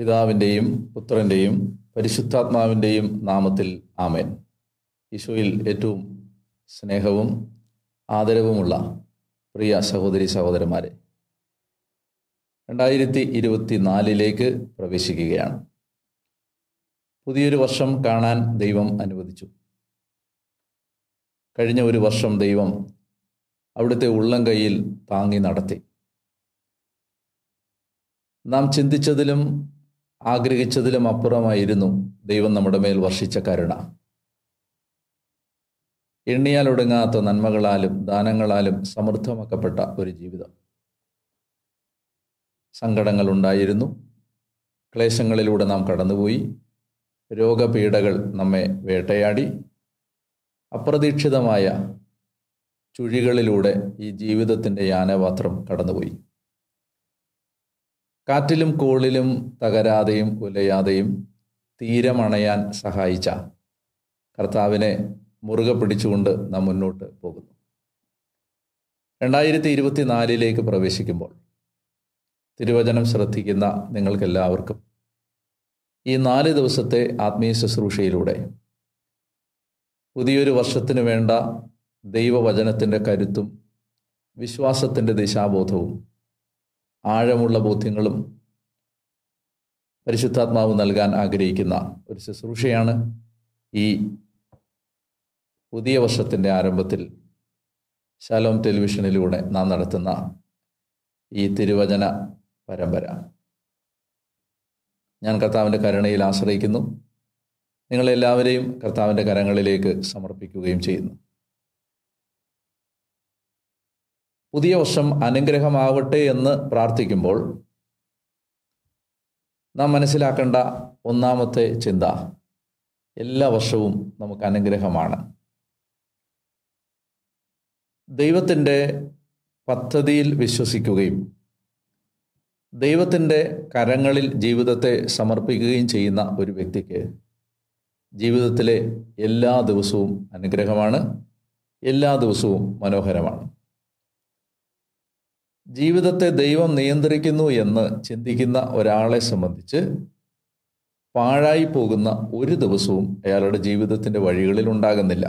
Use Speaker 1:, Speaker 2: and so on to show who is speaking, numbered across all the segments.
Speaker 1: പിതാവിൻ്റെയും പുത്രൻ്റെയും പരിശുദ്ധാത്മാവിൻ്റെയും നാമത്തിൽ ആമേൻ ഈശോയിൽ ഏറ്റവും സ്നേഹവും ആദരവുമുള്ള പ്രിയ സഹോദരി സഹോദരന്മാരെ രണ്ടായിരത്തി ഇരുപത്തി നാലിലേക്ക് പ്രവേശിക്കുകയാണ് പുതിയൊരു വർഷം കാണാൻ ദൈവം അനുവദിച്ചു കഴിഞ്ഞ ഒരു വർഷം ദൈവം അവിടുത്തെ ഉള്ളം കൈയിൽ താങ്ങി നടത്തി നാം ചിന്തിച്ചതിലും ആഗ്രഹിച്ചതിലും അപ്പുറമായിരുന്നു ദൈവം നമ്മുടെ മേൽ വർഷിച്ച കരുണ എണ്ണിയാലൊടുങ്ങാത്ത നന്മകളാലും ദാനങ്ങളാലും സമൃദ്ധമാക്കപ്പെട്ട ഒരു ജീവിതം സങ്കടങ്ങളുണ്ടായിരുന്നു ക്ലേശങ്ങളിലൂടെ നാം കടന്നുപോയി രോഗപീഠകൾ നമ്മെ വേട്ടയാടി അപ്രതീക്ഷിതമായ ചുഴികളിലൂടെ ഈ ജീവിതത്തിൻ്റെ യാനപാത്രം കടന്നുപോയി കാറ്റിലും കോളിലും തകരാതെയും ഉലയാതെയും തീരമണയാൻ സഹായിച്ച കർത്താവിനെ മുറുകെ പിടിച്ചുകൊണ്ട് നാം മുന്നോട്ട് പോകുന്നു രണ്ടായിരത്തി ഇരുപത്തിനാലിലേക്ക് പ്രവേശിക്കുമ്പോൾ തിരുവചനം ശ്രദ്ധിക്കുന്ന നിങ്ങൾക്കെല്ലാവർക്കും ഈ നാല് ദിവസത്തെ ആത്മീയ ശുശ്രൂഷയിലൂടെ പുതിയൊരു വർഷത്തിന് വേണ്ട ദൈവവചനത്തിൻ്റെ കരുത്തും വിശ്വാസത്തിൻ്റെ ദിശാബോധവും ആഴമുള്ള ബോധ്യങ്ങളും പരിശുദ്ധാത്മാവ് നൽകാൻ ആഗ്രഹിക്കുന്ന ഒരു ശുശ്രൂഷയാണ് ഈ പുതിയ വർഷത്തിൻ്റെ ആരംഭത്തിൽ ശാലോം ടെലിവിഷനിലൂടെ നാം നടത്തുന്ന ഈ തിരുവചന പരമ്പര ഞാൻ കർത്താവിൻ്റെ കരുണയിൽ ആശ്രയിക്കുന്നു നിങ്ങളെല്ലാവരെയും കർത്താവിൻ്റെ കരങ്ങളിലേക്ക് സമർപ്പിക്കുകയും ചെയ്യുന്നു പുതിയ വർഷം അനുഗ്രഹമാവട്ടെ എന്ന് പ്രാർത്ഥിക്കുമ്പോൾ നാം മനസ്സിലാക്കേണ്ട ഒന്നാമത്തെ ചിന്ത എല്ലാ വർഷവും നമുക്ക് അനുഗ്രഹമാണ് ദൈവത്തിൻ്റെ പദ്ധതിയിൽ വിശ്വസിക്കുകയും ദൈവത്തിൻ്റെ കരങ്ങളിൽ ജീവിതത്തെ സമർപ്പിക്കുകയും ചെയ്യുന്ന ഒരു വ്യക്തിക്ക് ജീവിതത്തിലെ എല്ലാ ദിവസവും അനുഗ്രഹമാണ് എല്ലാ ദിവസവും മനോഹരമാണ് ജീവിതത്തെ ദൈവം നിയന്ത്രിക്കുന്നു എന്ന് ചിന്തിക്കുന്ന ഒരാളെ സംബന്ധിച്ച് പാഴായി പോകുന്ന ഒരു ദിവസവും അയാളുടെ ജീവിതത്തിൻ്റെ വഴികളിൽ ഉണ്ടാകുന്നില്ല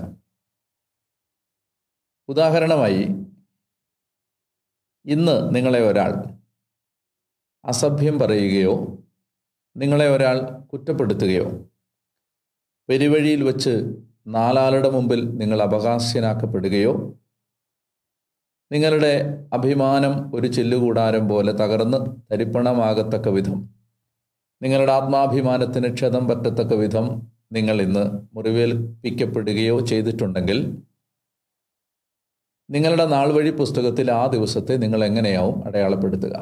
Speaker 1: ഉദാഹരണമായി ഇന്ന് നിങ്ങളെ ഒരാൾ അസഭ്യം പറയുകയോ നിങ്ങളെ ഒരാൾ കുറ്റപ്പെടുത്തുകയോ പെരുവഴിയിൽ വച്ച് നാലാളുടെ മുമ്പിൽ നിങ്ങൾ അപഹാസ്യനാക്കപ്പെടുകയോ നിങ്ങളുടെ അഭിമാനം ഒരു ചില്ലുകൂടാരം പോലെ തകർന്ന് തരിപ്പണമാകത്തക്ക വിധം നിങ്ങളുടെ ആത്മാഭിമാനത്തിന് ക്ഷതം പറ്റത്തക്ക വിധം നിങ്ങൾ ഇന്ന് മുറിവേൽപ്പിക്കപ്പെടുകയോ ചെയ്തിട്ടുണ്ടെങ്കിൽ നിങ്ങളുടെ നാൾ വഴി പുസ്തകത്തിൽ ആ ദിവസത്തെ നിങ്ങൾ എങ്ങനെയാവും അടയാളപ്പെടുത്തുക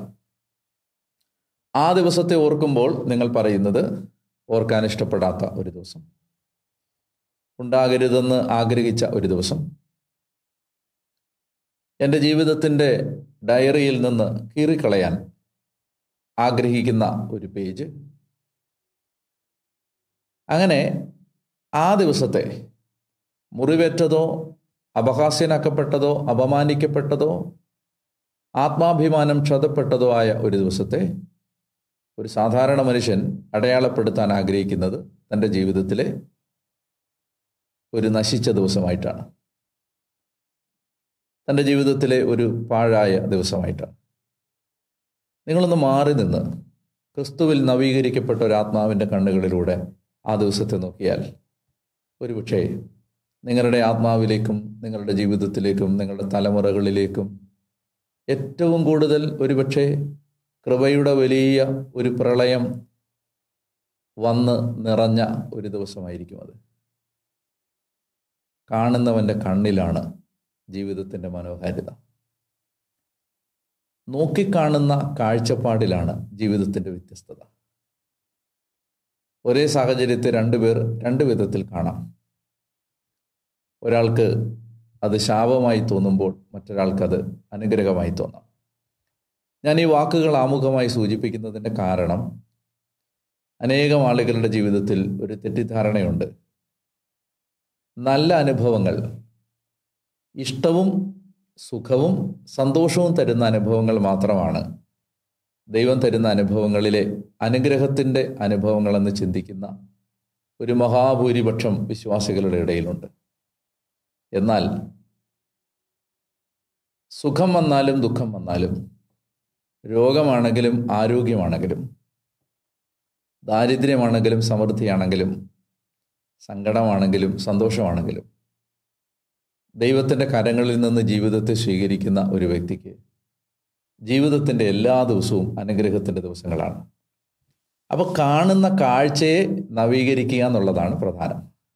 Speaker 1: ആ ദിവസത്തെ ഓർക്കുമ്പോൾ നിങ്ങൾ പറയുന്നത് ഓർക്കാൻ ഇഷ്ടപ്പെടാത്ത ഒരു ദിവസം ഉണ്ടാകരുതെന്ന് ആഗ്രഹിച്ച ഒരു ദിവസം എൻ്റെ ജീവിതത്തിൻ്റെ ഡയറിയിൽ നിന്ന് കീറിക്കളയാൻ ആഗ്രഹിക്കുന്ന ഒരു പേജ് അങ്ങനെ ആ ദിവസത്തെ മുറിവേറ്റതോ അപഹാസ്യനാക്കപ്പെട്ടതോ അപമാനിക്കപ്പെട്ടതോ ആത്മാഭിമാനം ക്ഷതപ്പെട്ടതോ ആയ ഒരു ദിവസത്തെ ഒരു സാധാരണ മനുഷ്യൻ അടയാളപ്പെടുത്താൻ ആഗ്രഹിക്കുന്നത് തൻ്റെ ജീവിതത്തിലെ ഒരു നശിച്ച ദിവസമായിട്ടാണ് തൻ്റെ ജീവിതത്തിലെ ഒരു പാഴായ ദിവസമായിട്ടാണ് നിങ്ങളൊന്ന് മാറി നിന്ന് ക്രിസ്തുവിൽ നവീകരിക്കപ്പെട്ട ഒരു ആത്മാവിൻ്റെ കണ്ണുകളിലൂടെ ആ ദിവസത്തെ നോക്കിയാൽ ഒരുപക്ഷേ നിങ്ങളുടെ ആത്മാവിലേക്കും നിങ്ങളുടെ ജീവിതത്തിലേക്കും നിങ്ങളുടെ തലമുറകളിലേക്കും ഏറ്റവും കൂടുതൽ ഒരുപക്ഷെ കൃപയുടെ വലിയ ഒരു പ്രളയം വന്ന് നിറഞ്ഞ ഒരു ദിവസമായിരിക്കും അത് കാണുന്നവൻ്റെ കണ്ണിലാണ് ജീവിതത്തിൻ്റെ മനോഹാരിത നോക്കിക്കാണുന്ന കാഴ്ചപ്പാടിലാണ് ജീവിതത്തിൻ്റെ വ്യത്യസ്തത ഒരേ സാഹചര്യത്തെ രണ്ടുപേർ രണ്ട് വിധത്തിൽ കാണാം ഒരാൾക്ക് അത് ശാപമായി തോന്നുമ്പോൾ മറ്റൊരാൾക്കത് അനുഗ്രഹമായി തോന്നാം ഞാൻ ഈ വാക്കുകൾ ആമുഖമായി സൂചിപ്പിക്കുന്നതിൻ്റെ കാരണം അനേകം ആളുകളുടെ ജീവിതത്തിൽ ഒരു തെറ്റിദ്ധാരണയുണ്ട് നല്ല അനുഭവങ്ങൾ ഇഷ്ടവും സുഖവും സന്തോഷവും തരുന്ന അനുഭവങ്ങൾ മാത്രമാണ് ദൈവം തരുന്ന അനുഭവങ്ങളിലെ അനുഗ്രഹത്തിൻ്റെ അനുഭവങ്ങളെന്ന് ചിന്തിക്കുന്ന ഒരു മഹാഭൂരിപക്ഷം വിശ്വാസികളുടെ ഇടയിലുണ്ട് എന്നാൽ സുഖം വന്നാലും ദുഃഖം വന്നാലും രോഗമാണെങ്കിലും ആരോഗ്യമാണെങ്കിലും ദാരിദ്ര്യമാണെങ്കിലും സമൃദ്ധിയാണെങ്കിലും സങ്കടമാണെങ്കിലും സന്തോഷമാണെങ്കിലും ദൈവത്തിൻ്റെ കരങ്ങളിൽ നിന്ന് ജീവിതത്തെ സ്വീകരിക്കുന്ന ഒരു വ്യക്തിക്ക് ജീവിതത്തിൻ്റെ എല്ലാ ദിവസവും അനുഗ്രഹത്തിൻ്റെ ദിവസങ്ങളാണ് അപ്പോൾ കാണുന്ന കാഴ്ചയെ നവീകരിക്കുക എന്നുള്ളതാണ് പ്രധാനം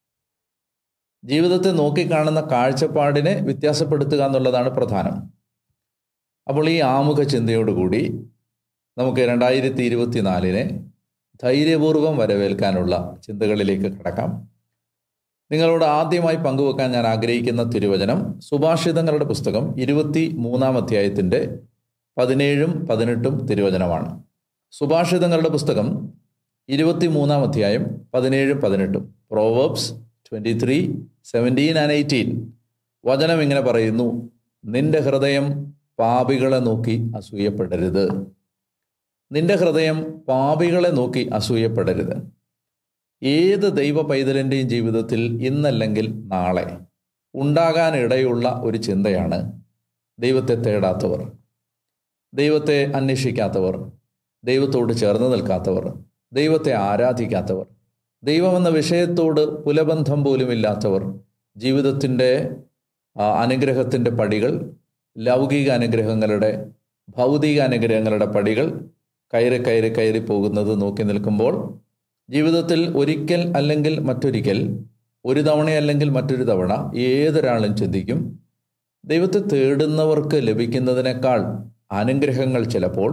Speaker 1: ജീവിതത്തെ നോക്കിക്കാണുന്ന കാഴ്ചപ്പാടിനെ വ്യത്യാസപ്പെടുത്തുക എന്നുള്ളതാണ് പ്രധാനം അപ്പോൾ ഈ ആമുഖ ചിന്തയോടുകൂടി നമുക്ക് രണ്ടായിരത്തി ഇരുപത്തി നാലിനെ ധൈര്യപൂർവ്വം വരവേൽക്കാനുള്ള ചിന്തകളിലേക്ക് കടക്കാം നിങ്ങളോട് ആദ്യമായി പങ്കുവെക്കാൻ ഞാൻ ആഗ്രഹിക്കുന്ന തിരുവചനം സുഭാഷിതങ്ങളുടെ പുസ്തകം ഇരുപത്തി മൂന്നാം അധ്യായത്തിൻ്റെ പതിനേഴും പതിനെട്ടും തിരുവചനമാണ് സുഭാഷിതങ്ങളുടെ പുസ്തകം ഇരുപത്തി മൂന്നാം അധ്യായം പതിനേഴും പതിനെട്ടും proverbs twenty three seventeen and eighteen വചനം ഇങ്ങനെ പറയുന്നു നിന്റെ ഹൃദയം പാപികളെ നോക്കി അസൂയപ്പെടരുത് നിന്റെ ഹൃദയം പാപികളെ നോക്കി അസൂയപ്പെടരുത് ഏത് ദൈവ പൈതലിൻ്റെയും ജീവിതത്തിൽ ഇന്നല്ലെങ്കിൽ നാളെ ഉണ്ടാകാനിടയുള്ള ഒരു ചിന്തയാണ് ദൈവത്തെ തേടാത്തവർ ദൈവത്തെ അന്വേഷിക്കാത്തവർ ദൈവത്തോട് ചേർന്ന് നിൽക്കാത്തവർ ദൈവത്തെ ആരാധിക്കാത്തവർ ദൈവമെന്ന വിഷയത്തോട് പുലബന്ധം പോലുമില്ലാത്തവർ ജീവിതത്തിൻ്റെ അനുഗ്രഹത്തിൻ്റെ പടികൾ ലൗകിക അനുഗ്രഹങ്ങളുടെ ഭൗതിക അനുഗ്രഹങ്ങളുടെ പടികൾ കയറി കയറി കയറി പോകുന്നത് നോക്കി നിൽക്കുമ്പോൾ ജീവിതത്തിൽ ഒരിക്കൽ അല്ലെങ്കിൽ മറ്റൊരിക്കൽ ഒരു തവണ അല്ലെങ്കിൽ മറ്റൊരു തവണ ഏതൊരാളും ചിന്തിക്കും ദൈവത്തെ തേടുന്നവർക്ക് ലഭിക്കുന്നതിനേക്കാൾ അനുഗ്രഹങ്ങൾ ചിലപ്പോൾ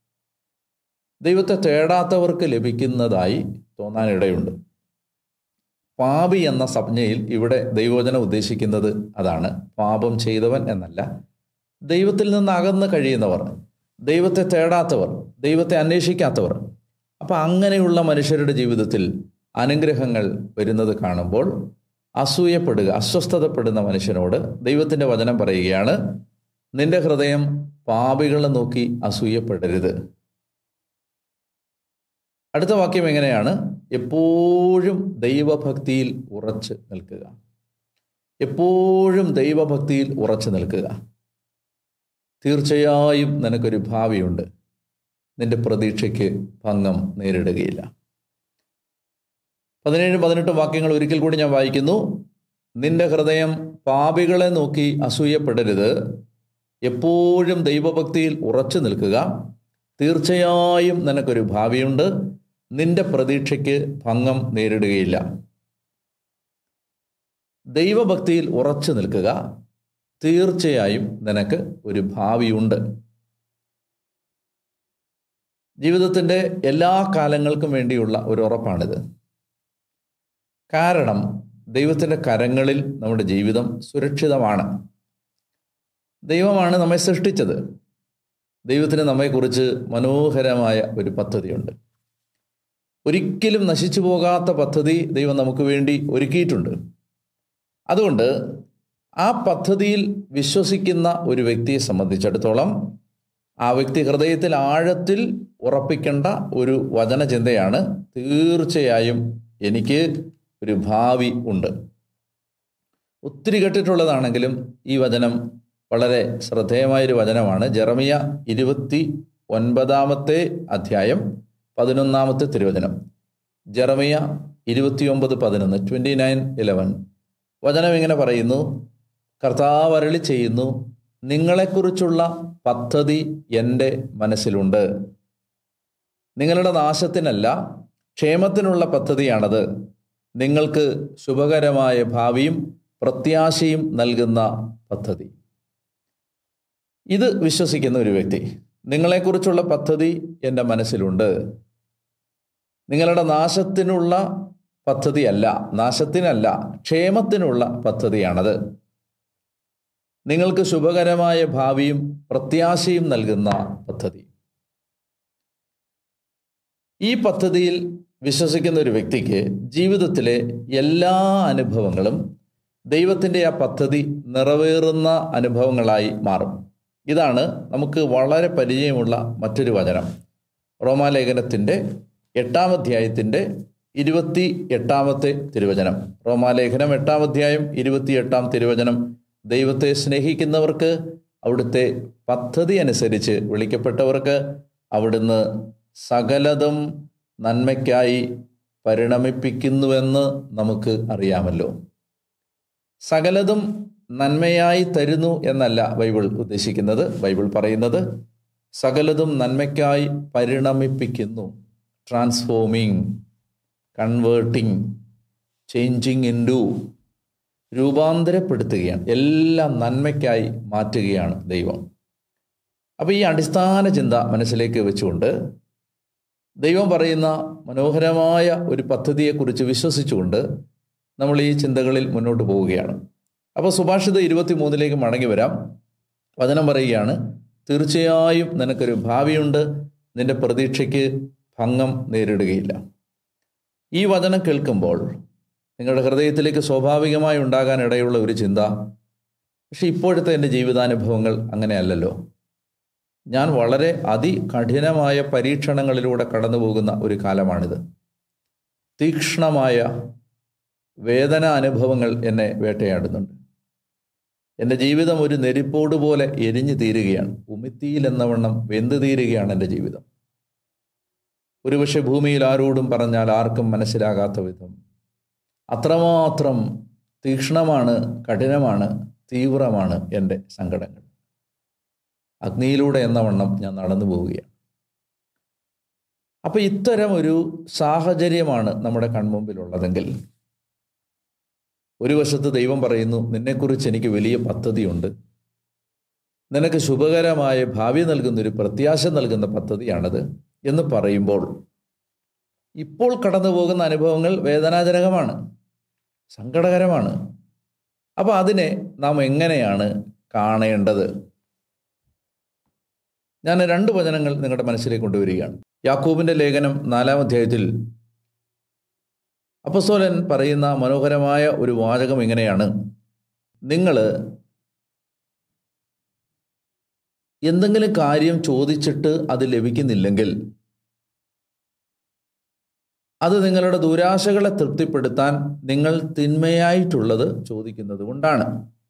Speaker 1: ദൈവത്തെ തേടാത്തവർക്ക് ലഭിക്കുന്നതായി തോന്നാനിടയുണ്ട് പാപി എന്ന സംജ്ഞയിൽ ഇവിടെ ദൈവവചനം ഉദ്ദേശിക്കുന്നത് അതാണ് പാപം ചെയ്തവൻ എന്നല്ല ദൈവത്തിൽ നിന്ന് അകന്ന് കഴിയുന്നവർ ദൈവത്തെ തേടാത്തവർ ദൈവത്തെ അന്വേഷിക്കാത്തവർ അപ്പം അങ്ങനെയുള്ള മനുഷ്യരുടെ ജീവിതത്തിൽ അനുഗ്രഹങ്ങൾ വരുന്നത് കാണുമ്പോൾ അസൂയപ്പെടുക അസ്വസ്ഥതപ്പെടുന്ന മനുഷ്യനോട് ദൈവത്തിൻ്റെ വചനം പറയുകയാണ് നിന്റെ ഹൃദയം പാപികളെ നോക്കി അസൂയപ്പെടരുത് അടുത്ത വാക്യം എങ്ങനെയാണ് എപ്പോഴും ദൈവഭക്തിയിൽ ഉറച്ച് നിൽക്കുക എപ്പോഴും ദൈവഭക്തിയിൽ ഉറച്ചു നിൽക്കുക തീർച്ചയായും നിനക്കൊരു ഭാവിയുണ്ട് നിന്റെ പ്രതീക്ഷയ്ക്ക് ഭംഗം നേരിടുകയില്ല പതിനേഴും പതിനെട്ടും വാക്യങ്ങൾ ഒരിക്കൽ കൂടി ഞാൻ വായിക്കുന്നു നിന്റെ ഹൃദയം പാപികളെ നോക്കി അസൂയപ്പെടരുത് എപ്പോഴും ദൈവഭക്തിയിൽ ഉറച്ചു നിൽക്കുക തീർച്ചയായും നിനക്കൊരു ഭാവിയുണ്ട് നിന്റെ പ്രതീക്ഷയ്ക്ക് ഭംഗം നേരിടുകയില്ല ദൈവഭക്തിയിൽ ഉറച്ചു നിൽക്കുക തീർച്ചയായും നിനക്ക് ഒരു ഭാവിയുണ്ട് ജീവിതത്തിൻ്റെ എല്ലാ കാലങ്ങൾക്കും വേണ്ടിയുള്ള ഒരു ഉറപ്പാണിത് കാരണം ദൈവത്തിൻ്റെ കരങ്ങളിൽ നമ്മുടെ ജീവിതം സുരക്ഷിതമാണ് ദൈവമാണ് നമ്മെ സൃഷ്ടിച്ചത് ദൈവത്തിന് നമ്മെക്കുറിച്ച് മനോഹരമായ ഒരു പദ്ധതിയുണ്ട് ഒരിക്കലും നശിച്ചു പോകാത്ത പദ്ധതി ദൈവം നമുക്ക് വേണ്ടി ഒരുക്കിയിട്ടുണ്ട് അതുകൊണ്ട് ആ പദ്ധതിയിൽ വിശ്വസിക്കുന്ന ഒരു വ്യക്തിയെ സംബന്ധിച്ചിടത്തോളം ആ വ്യക്തി ഹൃദയത്തിൽ ആഴത്തിൽ ഉറപ്പിക്കേണ്ട ഒരു വചനചിന്തയാണ് തീർച്ചയായും എനിക്ക് ഒരു ഭാവി ഉണ്ട് ഒത്തിരി കേട്ടിട്ടുള്ളതാണെങ്കിലും ഈ വചനം വളരെ ശ്രദ്ധേയമായൊരു വചനമാണ് ജെറമിയ ഇരുപത്തി ഒൻപതാമത്തെ അധ്യായം പതിനൊന്നാമത്തെ തിരുവചനം ജെറമിയ ഇരുപത്തിയൊമ്പത് പതിനൊന്ന് ട്വൻറ്റി നയൻ ഇലവൻ വചനം ഇങ്ങനെ പറയുന്നു കർത്താവ് അരളി ചെയ്യുന്നു നിങ്ങളെക്കുറിച്ചുള്ള പദ്ധതി എൻ്റെ മനസ്സിലുണ്ട് നിങ്ങളുടെ നാശത്തിനല്ല ക്ഷേമത്തിനുള്ള പദ്ധതിയാണത് നിങ്ങൾക്ക് ശുഭകരമായ ഭാവിയും പ്രത്യാശയും നൽകുന്ന പദ്ധതി ഇത് വിശ്വസിക്കുന്ന ഒരു വ്യക്തി നിങ്ങളെക്കുറിച്ചുള്ള പദ്ധതി എൻ്റെ മനസ്സിലുണ്ട് നിങ്ങളുടെ നാശത്തിനുള്ള പദ്ധതിയല്ല നാശത്തിനല്ല ക്ഷേമത്തിനുള്ള പദ്ധതിയാണത് നിങ്ങൾക്ക് ശുഭകരമായ ഭാവിയും പ്രത്യാശയും നൽകുന്ന പദ്ധതി ഈ പദ്ധതിയിൽ വിശ്വസിക്കുന്ന ഒരു വ്യക്തിക്ക് ജീവിതത്തിലെ എല്ലാ അനുഭവങ്ങളും ദൈവത്തിൻ്റെ ആ പദ്ധതി നിറവേറുന്ന അനുഭവങ്ങളായി മാറും ഇതാണ് നമുക്ക് വളരെ പരിചയമുള്ള മറ്റൊരു വചനം റോമാലേഖനത്തിൻ്റെ എട്ടാം അധ്യായത്തിൻ്റെ ഇരുപത്തി എട്ടാമത്തെ തിരുവചനം റോമാലേഖനം എട്ടാം അധ്യായം ഇരുപത്തി എട്ടാം തിരുവചനം ദൈവത്തെ സ്നേഹിക്കുന്നവർക്ക് അവിടുത്തെ പദ്ധതി അനുസരിച്ച് വിളിക്കപ്പെട്ടവർക്ക് അവിടുന്ന് സകലതും നന്മയ്ക്കായി പരിണമിപ്പിക്കുന്നുവെന്ന് നമുക്ക് അറിയാമല്ലോ സകലതും നന്മയായി തരുന്നു എന്നല്ല ബൈബിൾ ഉദ്ദേശിക്കുന്നത് ബൈബിൾ പറയുന്നത് സകലതും നന്മയ്ക്കായി പരിണമിപ്പിക്കുന്നു transforming converting changing into രൂപാന്തരപ്പെടുത്തുകയാണ് എല്ലാം നന്മയ്ക്കായി മാറ്റുകയാണ് ദൈവം അപ്പോൾ ഈ അടിസ്ഥാന ചിന്ത മനസ്സിലേക്ക് വെച്ചുകൊണ്ട് ദൈവം പറയുന്ന മനോഹരമായ ഒരു പദ്ധതിയെക്കുറിച്ച് വിശ്വസിച്ചുകൊണ്ട് നമ്മൾ ഈ ചിന്തകളിൽ മുന്നോട്ട് പോവുകയാണ് അപ്പോൾ സുഭാഷിത ഇരുപത്തി മൂന്നിലേക്ക് മടങ്ങി വരാം വചനം പറയുകയാണ് തീർച്ചയായും നിനക്കൊരു ഭാവിയുണ്ട് നിന്റെ പ്രതീക്ഷയ്ക്ക് ഭംഗം നേരിടുകയില്ല ഈ വചനം കേൾക്കുമ്പോൾ നിങ്ങളുടെ ഹൃദയത്തിലേക്ക് സ്വാഭാവികമായി ഉണ്ടാകാൻ ഇടയുള്ള ഒരു ചിന്ത പക്ഷെ ഇപ്പോഴത്തെ എൻ്റെ ജീവിതാനുഭവങ്ങൾ അങ്ങനെയല്ലല്ലോ ഞാൻ വളരെ അതികഠിനമായ പരീക്ഷണങ്ങളിലൂടെ കടന്നു പോകുന്ന ഒരു കാലമാണിത് തീക്ഷ്ണമായ വേദന അനുഭവങ്ങൾ എന്നെ വേട്ടയാടുന്നുണ്ട് എൻ്റെ ജീവിതം ഒരു നെരിപ്പോട് പോലെ എരിഞ്ഞു തീരുകയാണ് ഉമിത്തിയിൽ എന്നവണ്ണം വെന്തു തീരുകയാണ് എൻ്റെ ജീവിതം ഒരുപക്ഷെ ഭൂമിയിൽ ആരോടും പറഞ്ഞാൽ ആർക്കും മനസ്സിലാകാത്ത വിധം അത്രമാത്രം തീക്ഷ്ണമാണ് കഠിനമാണ് തീവ്രമാണ് എൻ്റെ സങ്കടങ്ങൾ അഗ്നിയിലൂടെ എന്നവണ്ണം ഞാൻ നടന്നു പോവുകയാണ് അപ്പോൾ ഇത്തരം ഒരു സാഹചര്യമാണ് നമ്മുടെ കൺമുമ്പിലുള്ളതെങ്കിൽ ഒരു വശത്ത് ദൈവം പറയുന്നു നിന്നെക്കുറിച്ച് എനിക്ക് വലിയ പദ്ധതിയുണ്ട് നിനക്ക് ശുഭകരമായ ഭാവി നൽകുന്നൊരു പ്രത്യാശ നൽകുന്ന പദ്ധതിയാണത് എന്ന് പറയുമ്പോൾ ഇപ്പോൾ കടന്നു പോകുന്ന അനുഭവങ്ങൾ വേദനാജനകമാണ് സങ്കടകരമാണ് അപ്പോൾ അതിനെ നാം എങ്ങനെയാണ് കാണേണ്ടത് ഞാൻ രണ്ട് വചനങ്ങൾ നിങ്ങളുടെ മനസ്സിലേക്ക് കൊണ്ടുവരികയാണ് യാക്കൂബിൻ്റെ ലേഖനം നാലാം അധ്യായത്തിൽ അപ്പസ്തോലൻ പറയുന്ന മനോഹരമായ ഒരു വാചകം ഇങ്ങനെയാണ് നിങ്ങൾ എന്തെങ്കിലും കാര്യം ചോദിച്ചിട്ട് അത് ലഭിക്കുന്നില്ലെങ്കിൽ അത് നിങ്ങളുടെ ദുരാശകളെ തൃപ്തിപ്പെടുത്താൻ നിങ്ങൾ തിന്മയായിട്ടുള്ളത് ചോദിക്കുന്നത് കൊണ്ടാണ്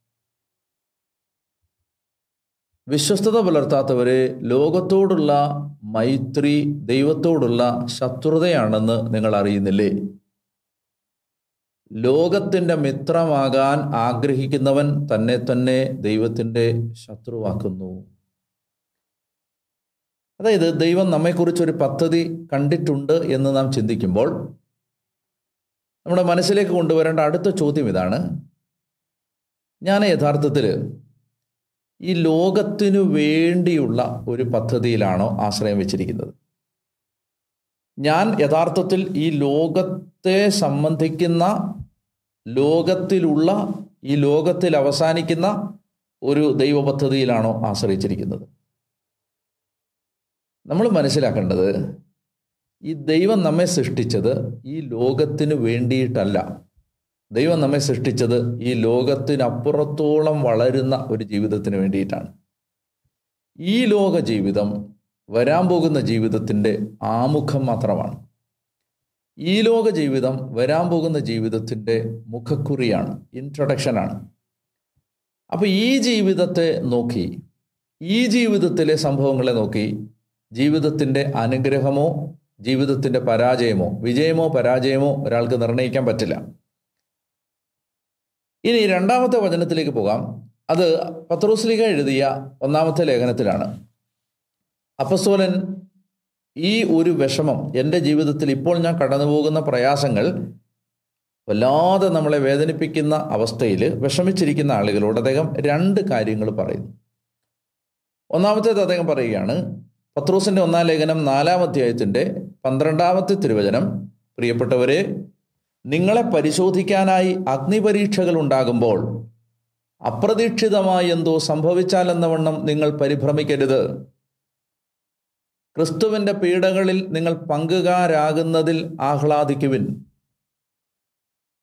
Speaker 1: വിശ്വസ്തത പുലർത്താത്തവരെ ലോകത്തോടുള്ള മൈത്രി ദൈവത്തോടുള്ള ശത്രുതയാണെന്ന് നിങ്ങൾ അറിയുന്നില്ലേ ലോകത്തിൻ്റെ മിത്രമാകാൻ ആഗ്രഹിക്കുന്നവൻ തന്നെ തന്നെ ദൈവത്തിൻ്റെ ശത്രുവാക്കുന്നു അതായത് ദൈവം നമ്മെക്കുറിച്ചൊരു പദ്ധതി കണ്ടിട്ടുണ്ട് എന്ന് നാം ചിന്തിക്കുമ്പോൾ നമ്മുടെ മനസ്സിലേക്ക് കൊണ്ടുവരേണ്ട അടുത്ത ചോദ്യം ഇതാണ് ഞാൻ യഥാർത്ഥത്തിൽ ഈ ലോകത്തിനു വേണ്ടിയുള്ള ഒരു പദ്ധതിയിലാണോ ആശ്രയം വെച്ചിരിക്കുന്നത് ഞാൻ യഥാർത്ഥത്തിൽ ഈ ലോകത്തെ സംബന്ധിക്കുന്ന ലോകത്തിലുള്ള ഈ ലോകത്തിൽ അവസാനിക്കുന്ന ഒരു ദൈവ പദ്ധതിയിലാണോ ആശ്രയിച്ചിരിക്കുന്നത് നമ്മൾ മനസ്സിലാക്കേണ്ടത് ഈ ദൈവം നമ്മെ സൃഷ്ടിച്ചത് ഈ ലോകത്തിന് വേണ്ടിയിട്ടല്ല ദൈവം നമ്മെ സൃഷ്ടിച്ചത് ഈ ലോകത്തിനപ്പുറത്തോളം വളരുന്ന ഒരു ജീവിതത്തിന് വേണ്ടിയിട്ടാണ് ഈ ലോക ജീവിതം വരാൻ പോകുന്ന ജീവിതത്തിൻ്റെ ആമുഖം മാത്രമാണ് ഈ ലോക ജീവിതം വരാൻ പോകുന്ന ജീവിതത്തിൻ്റെ മുഖക്കുറിയാണ് ഇൻട്രൊഡക്ഷനാണ് അപ്പോൾ ഈ ജീവിതത്തെ നോക്കി ഈ ജീവിതത്തിലെ സംഭവങ്ങളെ നോക്കി ജീവിതത്തിൻ്റെ അനുഗ്രഹമോ ജീവിതത്തിൻ്റെ പരാജയമോ വിജയമോ പരാജയമോ ഒരാൾക്ക് നിർണ്ണയിക്കാൻ പറ്റില്ല ഇനി രണ്ടാമത്തെ വചനത്തിലേക്ക് പോകാം അത് പത്രോസ്ലിക എഴുതിയ ഒന്നാമത്തെ ലേഖനത്തിലാണ് അപ്പസ്തോലൻ ഈ ഒരു വിഷമം എൻ്റെ ജീവിതത്തിൽ ഇപ്പോൾ ഞാൻ കടന്നു പോകുന്ന പ്രയാസങ്ങൾ വല്ലാതെ നമ്മളെ വേദനിപ്പിക്കുന്ന അവസ്ഥയിൽ വിഷമിച്ചിരിക്കുന്ന ആളുകളോട് അദ്ദേഹം രണ്ട് കാര്യങ്ങൾ പറയുന്നു ഒന്നാമത്തേത് അദ്ദേഹം പറയുകയാണ് പത്രോസിൻ്റെ ഒന്നാം ലേഖനം നാലാം അധ്യായത്തിൻ്റെ പന്ത്രണ്ടാമത്തെ തിരുവചനം പ്രിയപ്പെട്ടവരെ നിങ്ങളെ പരിശോധിക്കാനായി അഗ്നിപരീക്ഷകൾ ഉണ്ടാകുമ്പോൾ അപ്രതീക്ഷിതമായി എന്തോ സംഭവിച്ചാലെന്നവണ്ണം നിങ്ങൾ പരിഭ്രമിക്കരുത് ക്രിസ്തുവിൻ്റെ പീഡകളിൽ നിങ്ങൾ പങ്കുകാരാകുന്നതിൽ ആഹ്ലാദിക്കുവിൻ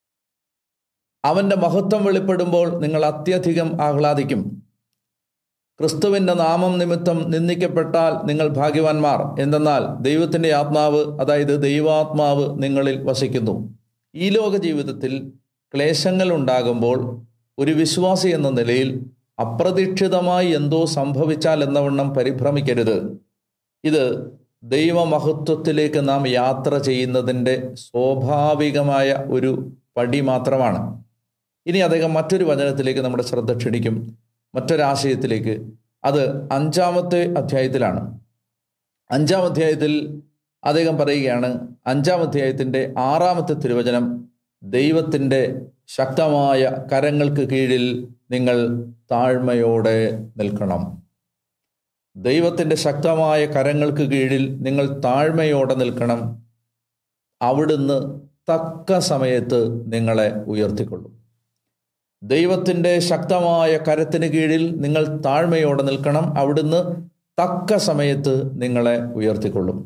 Speaker 1: അവൻ്റെ മഹത്വം വെളിപ്പെടുമ്പോൾ നിങ്ങൾ അത്യധികം ആഹ്ലാദിക്കും ക്രിസ്തുവിൻ്റെ നാമം നിമിത്തം നിന്ദിക്കപ്പെട്ടാൽ നിങ്ങൾ ഭാഗ്യവാന്മാർ എന്തെന്നാൽ ദൈവത്തിൻ്റെ ആത്മാവ് അതായത് ദൈവാത്മാവ് നിങ്ങളിൽ വസിക്കുന്നു ഈ ലോക ജീവിതത്തിൽ ക്ലേശങ്ങൾ ഉണ്ടാകുമ്പോൾ ഒരു വിശ്വാസി എന്ന നിലയിൽ അപ്രതീക്ഷിതമായി എന്തോ സംഭവിച്ചാൽ എന്നവണ്ണം പരിഭ്രമിക്കരുത് ഇത് ദൈവമഹത്വത്തിലേക്ക് നാം യാത്ര ചെയ്യുന്നതിൻ്റെ സ്വാഭാവികമായ ഒരു പടി മാത്രമാണ് ഇനി അദ്ദേഹം മറ്റൊരു വചനത്തിലേക്ക് നമ്മുടെ ശ്രദ്ധ ക്ഷണിക്കും മറ്റൊരാശയത്തിലേക്ക് അത് അഞ്ചാമത്തെ അധ്യായത്തിലാണ് അഞ്ചാം അധ്യായത്തിൽ അദ്ദേഹം പറയുകയാണ് അഞ്ചാം അധ്യായത്തിൻ്റെ ആറാമത്തെ തിരുവചനം ദൈവത്തിൻ്റെ ശക്തമായ കരങ്ങൾക്ക് കീഴിൽ നിങ്ങൾ താഴ്മയോടെ നിൽക്കണം ദൈവത്തിൻ്റെ ശക്തമായ കരങ്ങൾക്ക് കീഴിൽ നിങ്ങൾ താഴ്മയോടെ നിൽക്കണം അവിടുന്ന് തക്ക സമയത്ത് നിങ്ങളെ ഉയർത്തിക്കൊള്ളും ദൈവത്തിൻ്റെ ശക്തമായ കരത്തിന് കീഴിൽ നിങ്ങൾ താഴ്മയോടെ നിൽക്കണം അവിടുന്ന് തക്ക സമയത്ത് നിങ്ങളെ ഉയർത്തിക്കൊള്ളും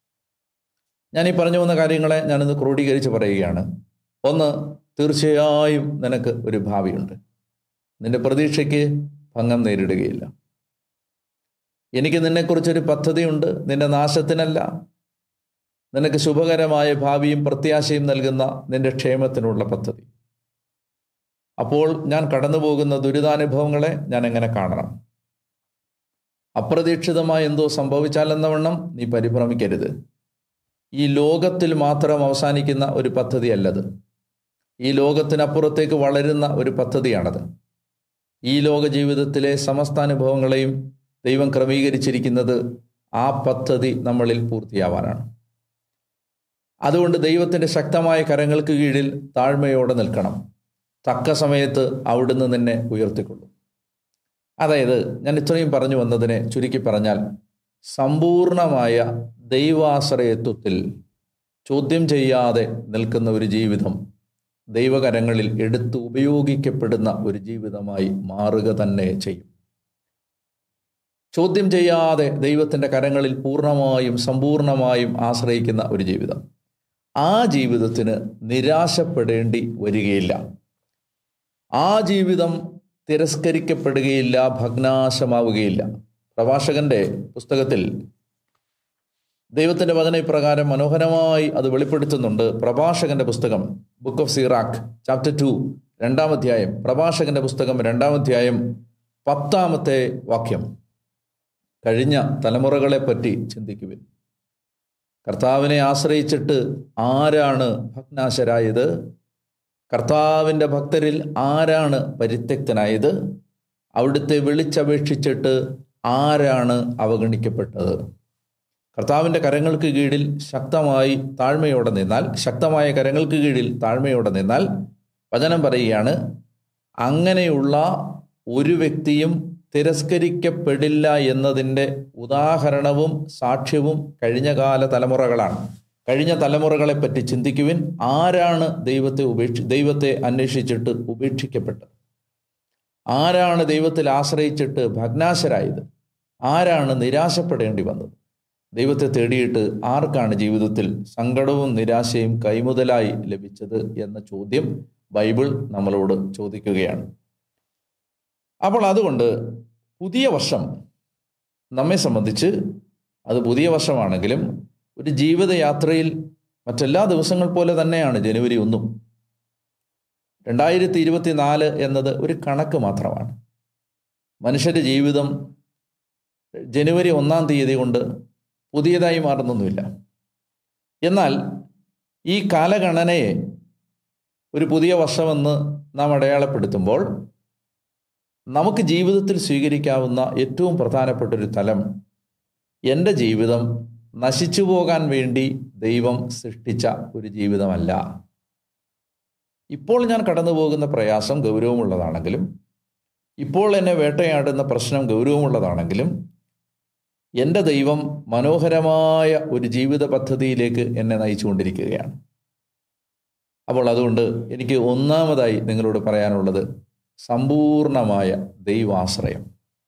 Speaker 1: ഞാൻ ഈ പറഞ്ഞു വന്ന കാര്യങ്ങളെ ഞാനിന്ന് ക്രോഡീകരിച്ച് പറയുകയാണ് ഒന്ന് തീർച്ചയായും നിനക്ക് ഒരു ഭാവിയുണ്ട് നിന്റെ പ്രതീക്ഷയ്ക്ക് ഭംഗം നേരിടുകയില്ല എനിക്ക് നിന്നെക്കുറിച്ചൊരു പദ്ധതിയുണ്ട് നിന്റെ നാശത്തിനല്ല നിനക്ക് ശുഭകരമായ ഭാവിയും പ്രത്യാശയും നൽകുന്ന നിന്റെ ക്ഷേമത്തിനുള്ള പദ്ധതി അപ്പോൾ ഞാൻ കടന്നു പോകുന്ന ദുരിതാനുഭവങ്ങളെ ഞാൻ എങ്ങനെ കാണണം അപ്രതീക്ഷിതമായി എന്തോ സംഭവിച്ചാലെന്നവണ്ണം നീ പരിഭ്രമിക്കരുത് ഈ ലോകത്തിൽ മാത്രം അവസാനിക്കുന്ന ഒരു പദ്ധതിയല്ലത് ഈ ലോകത്തിനപ്പുറത്തേക്ക് വളരുന്ന ഒരു പദ്ധതിയാണത് ഈ ലോക ജീവിതത്തിലെ സമസ്താനുഭവങ്ങളെയും ദൈവം ക്രമീകരിച്ചിരിക്കുന്നത് ആ പദ്ധതി നമ്മളിൽ പൂർത്തിയാവാനാണ് അതുകൊണ്ട് ദൈവത്തിൻ്റെ ശക്തമായ കരങ്ങൾക്ക് കീഴിൽ താഴ്മയോടെ നിൽക്കണം തക്ക സമയത്ത് അവിടുന്ന് നിന്നെ ഉയർത്തിക്കൊള്ളും അതായത് ഞാൻ ഇത്രയും പറഞ്ഞു വന്നതിനെ ചുരുക്കി പറഞ്ഞാൽ സമ്പൂർണമായ ദൈവാശ്രയത്വത്തിൽ ചോദ്യം ചെയ്യാതെ നിൽക്കുന്ന ഒരു ജീവിതം ദൈവകരങ്ങളിൽ എടുത്ത് ഉപയോഗിക്കപ്പെടുന്ന ഒരു ജീവിതമായി മാറുക തന്നെ ചെയ്യും ചോദ്യം ചെയ്യാതെ ദൈവത്തിൻ്റെ കരങ്ങളിൽ പൂർണ്ണമായും സമ്പൂർണമായും ആശ്രയിക്കുന്ന ഒരു ജീവിതം ആ ജീവിതത്തിന് നിരാശപ്പെടേണ്ടി വരികയില്ല ആ ജീവിതം തിരസ്കരിക്കപ്പെടുകയില്ല ഭഗ്നാശമാവുകയില്ല പ്രഭാഷകന്റെ പുസ്തകത്തിൽ ദൈവത്തിൻ്റെ വചന ഇപ്രകാരം മനോഹരമായി അത് വെളിപ്പെടുത്തുന്നുണ്ട് പ്രഭാഷകന്റെ പുസ്തകം book of Sirach chapter two രണ്ടാം അധ്യായം പ്രഭാഷകന്റെ പുസ്തകം രണ്ടാം അധ്യായം പത്താമത്തെ വാക്യം കഴിഞ്ഞ തലമുറകളെ പറ്റി ചിന്തിക്കുവിൻ കർത്താവിനെ ആശ്രയിച്ചിട്ട് ആരാണ് ഭഗ്നാശരായത് കർത്താവിൻ്റെ ഭക്തരിൽ ആരാണ് പരിത്യക്തനായത് അവിടുത്തെ വിളിച്ചപേക്ഷിച്ചിട്ട് ആരാണ് അവഗണിക്കപ്പെട്ടത് കർത്താവിൻ്റെ കരങ്ങൾക്ക് കീഴിൽ ശക്തമായി താഴ്മയോടെ നിന്നാൽ ശക്തമായ കരങ്ങൾക്ക് കീഴിൽ താഴ്മയോടെ നിന്നാൽ വചനം പറയുകയാണ് അങ്ങനെയുള്ള ഒരു വ്യക്തിയും തിരസ്കരിക്കപ്പെടില്ല എന്നതിൻ്റെ ഉദാഹരണവും സാക്ഷ്യവും കഴിഞ്ഞകാല തലമുറകളാണ് കഴിഞ്ഞ തലമുറകളെ പറ്റി ചിന്തിക്കുവിൻ ആരാണ് ദൈവത്തെ ഉപേക്ഷി ദൈവത്തെ അന്വേഷിച്ചിട്ട് ഉപേക്ഷിക്കപ്പെട്ടത് ആരാണ് ദൈവത്തിൽ ആശ്രയിച്ചിട്ട് ഭഗ്നാശരായത് ആരാണ് നിരാശപ്പെടേണ്ടി വന്നത് ദൈവത്തെ തേടിയിട്ട് ആർക്കാണ് ജീവിതത്തിൽ സങ്കടവും നിരാശയും കൈമുതലായി ലഭിച്ചത് എന്ന ചോദ്യം ബൈബിൾ നമ്മളോട് ചോദിക്കുകയാണ് അപ്പോൾ അതുകൊണ്ട് പുതിയ വർഷം നമ്മെ സംബന്ധിച്ച് അത് പുതിയ വർഷമാണെങ്കിലും ഒരു ജീവിതയാത്രയിൽ മറ്റെല്ലാ ദിവസങ്ങൾ പോലെ തന്നെയാണ് ജനുവരി ഒന്നും രണ്ടായിരത്തി ഇരുപത്തി നാല് എന്നത് ഒരു കണക്ക് മാത്രമാണ് മനുഷ്യൻ്റെ ജീവിതം ജനുവരി ഒന്നാം തീയതി കൊണ്ട് പുതിയതായി മാറുന്നൊന്നുമില്ല എന്നാൽ ഈ കാലഗണനയെ ഒരു പുതിയ വർഷമെന്ന് നാം അടയാളപ്പെടുത്തുമ്പോൾ നമുക്ക് ജീവിതത്തിൽ സ്വീകരിക്കാവുന്ന ഏറ്റവും പ്രധാനപ്പെട്ട ഒരു തലം എൻ്റെ ജീവിതം നശിച്ചു പോകാൻ വേണ്ടി ദൈവം സൃഷ്ടിച്ച ഒരു ജീവിതമല്ല ഇപ്പോൾ ഞാൻ കടന്നു പോകുന്ന പ്രയാസം ഗൗരവമുള്ളതാണെങ്കിലും ഇപ്പോൾ എന്നെ വേട്ടയാടുന്ന പ്രശ്നം ഗൗരവമുള്ളതാണെങ്കിലും എൻ്റെ ദൈവം മനോഹരമായ ഒരു ജീവിത പദ്ധതിയിലേക്ക് എന്നെ നയിച്ചുകൊണ്ടിരിക്കുകയാണ് അപ്പോൾ അതുകൊണ്ട് എനിക്ക് ഒന്നാമതായി നിങ്ങളോട് പറയാനുള്ളത് സമ്പൂർണമായ ദൈവാശ്രയം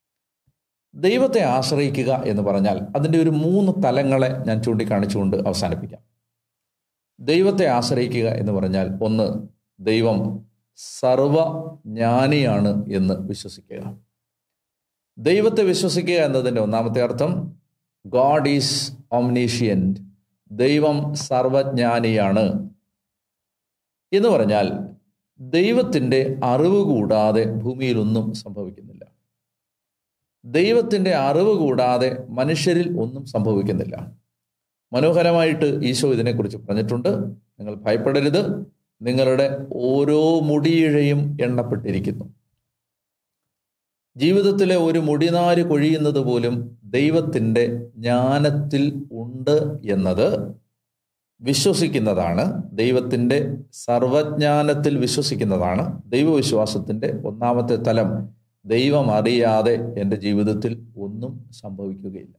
Speaker 1: ദൈവത്തെ ആശ്രയിക്കുക എന്ന് പറഞ്ഞാൽ അതിൻ്റെ ഒരു മൂന്ന് തലങ്ങളെ ഞാൻ ചൂണ്ടിക്കാണിച്ചുകൊണ്ട് അവസാനിപ്പിക്കാം ദൈവത്തെ ആശ്രയിക്കുക എന്ന് പറഞ്ഞാൽ ഒന്ന് ദൈവം സർവജ്ഞാനിയാണ് എന്ന് വിശ്വസിക്കുക ദൈവത്തെ വിശ്വസിക്കുക എന്നതിൻ്റെ ഒന്നാമത്തെ അർത്ഥം ഗോഡ് ഈസ് ഓംനീഷ്യൻറ്റ് ദൈവം സർവജ്ഞാനിയാണ് എന്ന് പറഞ്ഞാൽ ദൈവത്തിൻ്റെ അറിവ് കൂടാതെ ഭൂമിയിൽ ഒന്നും സംഭവിക്കുന്നില്ല ദൈവത്തിൻ്റെ അറിവ് കൂടാതെ മനുഷ്യരിൽ ഒന്നും സംഭവിക്കുന്നില്ല മനോഹരമായിട്ട് ഈശോ ഇതിനെക്കുറിച്ച് പറഞ്ഞിട്ടുണ്ട് നിങ്ങൾ ഭയപ്പെടരുത് നിങ്ങളുടെ ഓരോ മുടിയിഴയും എണ്ണപ്പെട്ടിരിക്കുന്നു ജീവിതത്തിലെ ഒരു മുടിനാര് കൊഴിയുന്നത് പോലും ദൈവത്തിൻ്റെ ജ്ഞാനത്തിൽ ഉണ്ട് എന്നത് വിശ്വസിക്കുന്നതാണ് ദൈവത്തിൻ്റെ സർവജ്ഞാനത്തിൽ വിശ്വസിക്കുന്നതാണ് ദൈവവിശ്വാസത്തിൻ്റെ ഒന്നാമത്തെ തലം ദൈവം അറിയാതെ എൻ്റെ ജീവിതത്തിൽ ഒന്നും സംഭവിക്കുകയില്ല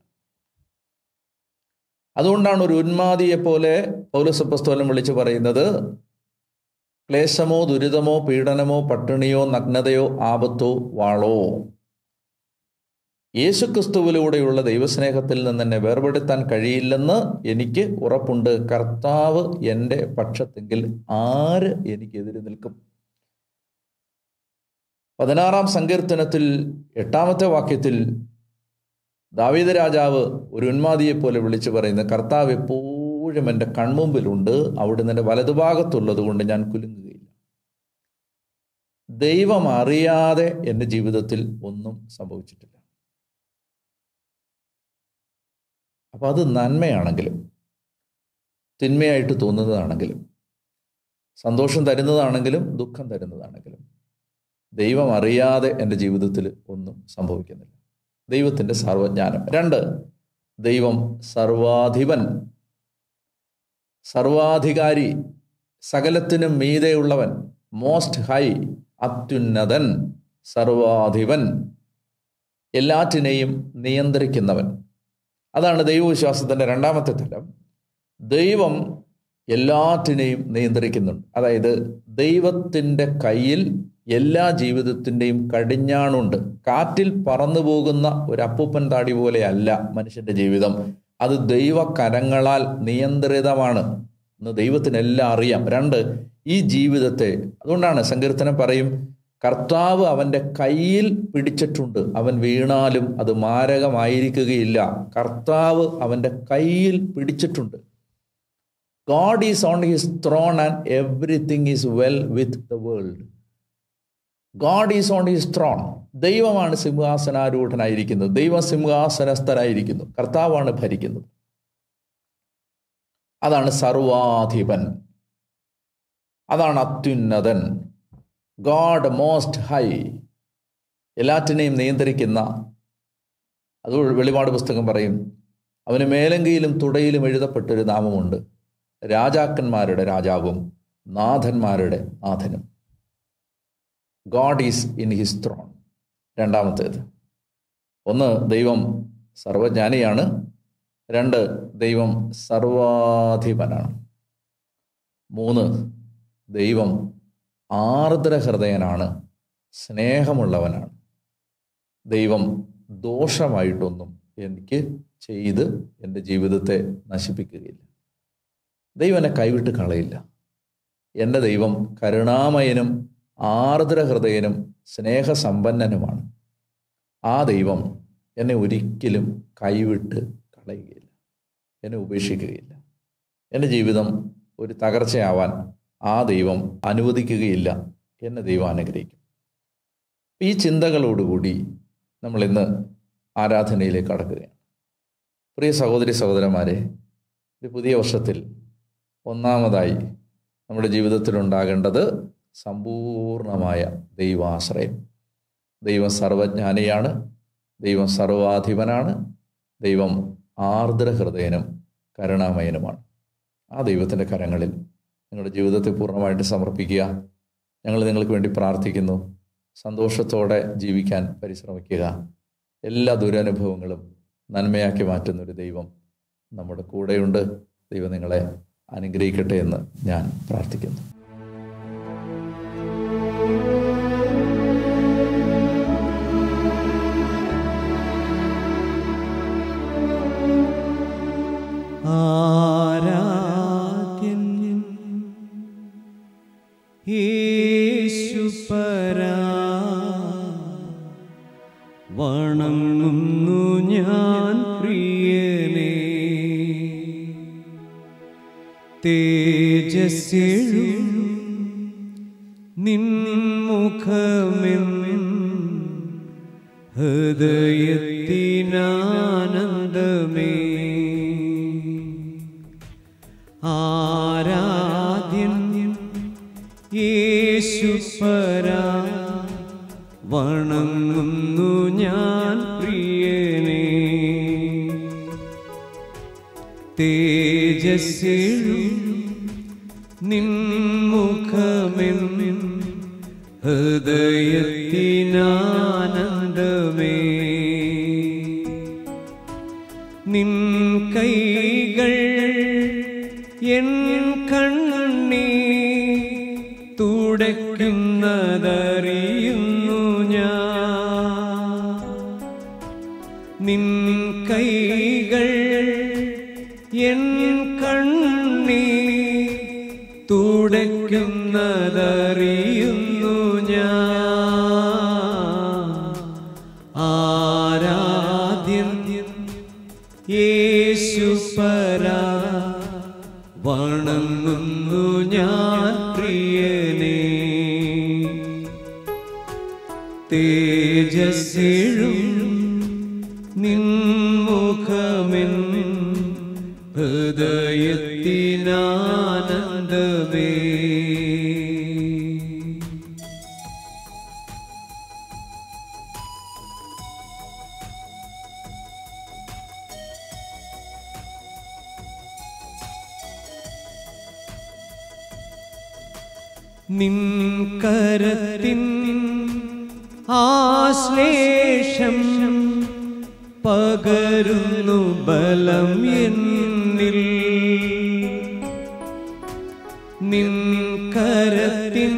Speaker 1: അതുകൊണ്ടാണ് ഒരു ഉന്മാദിയെ പോലെ പൗലസപ്പസ്തോലം വിളിച്ചു പറയുന്നത് ക്ലേശമോ ദുരിതമോ പീഡനമോ പട്ടിണിയോ നഗ്നതയോ ആപത്തോ വാളോ യേശുക്രിസ്തുവിലൂടെയുള്ള ദൈവസ്നേഹത്തിൽ നിന്ന് എന്നെ വേർപെടുത്താൻ കഴിയില്ലെന്ന് എനിക്ക് ഉറപ്പുണ്ട് കർത്താവ് എൻ്റെ പക്ഷത്തെങ്കിൽ ആര് എനിക്കെതിരെ നിൽക്കും പതിനാറാം സങ്കീർത്തനത്തിൽ എട്ടാമത്തെ വാക്യത്തിൽ ദാവീദ രാജാവ് ഒരു ഉന്മാദിയെ പോലെ വിളിച്ചു പറയുന്നത് കർത്താവ് എപ്പോഴും എൻ്റെ കൺമുമ്പിലുണ്ട് അവിടുന്ന് എൻ്റെ വലതുഭാഗത്തുള്ളത് കൊണ്ട് ഞാൻ കുലുങ്ങുകയില്ല ദൈവം അറിയാതെ എൻ്റെ ജീവിതത്തിൽ ഒന്നും സംഭവിച്ചിട്ടില്ല അപ്പം അത് നന്മയാണെങ്കിലും തിന്മയായിട്ട് തോന്നുന്നതാണെങ്കിലും സന്തോഷം തരുന്നതാണെങ്കിലും ദുഃഖം തരുന്നതാണെങ്കിലും ദൈവം അറിയാതെ എൻ്റെ ജീവിതത്തിൽ ഒന്നും സംഭവിക്കുന്നില്ല ദൈവത്തിൻ്റെ സർവജ്ഞാനം രണ്ട് ദൈവം സർവാധിപൻ സർവാധികാരി സകലത്തിനും മീതെയുള്ളവൻ മോസ്റ്റ് ഹൈ അത്യുന്നതൻ സർവാധിപൻ എല്ലാറ്റിനെയും നിയന്ത്രിക്കുന്നവൻ അതാണ് ദൈവവിശ്വാസത്തിൻ്റെ രണ്ടാമത്തെ തലം ദൈവം എല്ലാറ്റിനെയും നിയന്ത്രിക്കുന്നുണ്ട് അതായത് ദൈവത്തിൻ്റെ കയ്യിൽ എല്ലാ ജീവിതത്തിൻ്റെയും കടിഞ്ഞാണുണ്ട് കാറ്റിൽ പറന്നു പോകുന്ന ഒരു അപ്പൂപ്പൻ താടി പോലെയല്ല മനുഷ്യന്റെ ജീവിതം അത് ദൈവകരങ്ങളാൽ നിയന്ത്രിതമാണ് എന്ന് ദൈവത്തിനെല്ലാം അറിയാം രണ്ട് ഈ ജീവിതത്തെ അതുകൊണ്ടാണ് സങ്കീർത്തനം പറയും കർത്താവ് അവൻ്റെ കയ്യിൽ പിടിച്ചിട്ടുണ്ട് അവൻ വീണാലും അത് മാരകമായിരിക്കുകയില്ല കർത്താവ് അവൻ്റെ കയ്യിൽ പിടിച്ചിട്ടുണ്ട് God is on his throne and everything is well with the world God is on his throne ദൈവമാണ് സിംഹാസനാരൂഢനായിരിക്കുന്നത് ദൈവം സിംഹാസനസ്ഥനായിരിക്കുന്നു കർത്താവാണ് ഭരിക്കുന്നത് അതാണ് സർവാധിപൻ അതാണ് അത്യുന്നതൻ ഗോഡ് മോസ്റ്റ് ഹൈ എല്ലാറ്റിനെയും നിയന്ത്രിക്കുന്ന അത് വെളിപാട് പുസ്തകം പറയും അവന് മേലങ്കിയിലും തുടയിലും എഴുതപ്പെട്ടൊരു നാമമുണ്ട് രാജാക്കന്മാരുടെ രാജാവും നാഥന്മാരുടെ നാഥനും God is in his throne രണ്ടാമത്തേത് ഒന്ന് ദൈവം സർവജ്ഞാനിയാണ് രണ്ട് ദൈവം സർവാധിപനാണ് മൂന്ന് ദൈവം ആർദ്ര ഹൃദയനാണ് സ്നേഹമുള്ളവനാണ് ദൈവം ദോഷമായിട്ടൊന്നും എനിക്ക് ചെയ്ത് എൻ്റെ ജീവിതത്തെ നശിപ്പിക്കുകയില്ല ദൈവം എന്നെ കൈവിട്ട് കളയില്ല എൻ്റെ ദൈവം കരുണാമയനും ആർദ്ര ഹൃദയനും സ്നേഹസമ്പന്നനുമാണ് ആ ദൈവം എന്നെ ഒരിക്കലും കൈവിട്ട് കളയുകയില്ല എന്നെ ഉപേക്ഷിക്കുകയില്ല എൻ്റെ ജീവിതം ഒരു തകർച്ചയാവാൻ ആ ദൈവം അനുവദിക്കുകയില്ല എന്നെ ദൈവം അനുഗ്രഹിക്കും ഈ ചിന്തകളോടുകൂടി നമ്മൾ ഇന്ന് ആരാധനയിലേക്ക് കടക്കുകയാണ് പ്രിയ സഹോദരി സഹോദരന്മാരെ ഒരു പുതിയ വർഷത്തിൽ ഒന്നാമതായി നമ്മുടെ ജീവിതത്തിൽ ഉണ്ടാകേണ്ടത് സമ്പൂർണമായ ദൈവാശ്രയം ദൈവം സർവജ്ഞാനിയാണ് ദൈവം സർവാധിപനാണ് ദൈവം ആർദ്ര ഹൃദയനും കരുണാമയനുമാണ് ആ ദൈവത്തിൻ്റെ കരങ്ങളിൽ നിങ്ങളുടെ ജീവിതത്തെ പൂർണ്ണമായിട്ട് സമർപ്പിക്കുക ഞങ്ങൾ നിങ്ങൾക്ക് വേണ്ടി പ്രാർത്ഥിക്കുന്നു സന്തോഷത്തോടെ ജീവിക്കാൻ പരിശ്രമിക്കുക എല്ലാ ദുരനുഭവങ്ങളും നന്മയാക്കി മാറ്റുന്ന ഒരു ദൈവം നമ്മുടെ കൂടെയുണ്ട് ദൈവം നിങ്ങളെ അനുഗ്രഹിക്കട്ടെ എന്ന് ഞാൻ പ്രാർത്ഥിക്കുന്നു
Speaker 2: ആരാധ്യൻ യേശുപരാ വണങ്ങുന്നു ഞാൻ പ്രിയനെ തേജസ്സെഴും നിൻമുഖമെന്നും ഹൃദയത്തിനാനന്ദമേ ആരാധ്യൻ യേശുപരാ വണങ്ങുന്നു ഞാൻ പ്രിയനെ തേജസ്സെഴും നിൻമുഖമെന്നും ഹൃദയത്തിനാനന്ദമേ നിൻ കൈകൾ എൻ കണ്ണീ തുടയ്ക്കുന്നതറിയുന്നു ഞാൻ നിൻ കൈകൾ എൻ കണ്ണീ തുടയ്ക്കുന്നതറിയുന്നു ഞാൻ ആരാധ്യൻ യേശുപരാ വണങ്ങുന്നു ഞാൻ പ്രിയനെ തേജസ്സെഴും നിൻമുഖമെൻ ഹൃദയത്തിനാനന്ദമേ നിൻ കരത്തിൻ ആശ്ലേഷം പകരുന്നു ബലം എന്നിൽ നിൻ കരത്തിൻ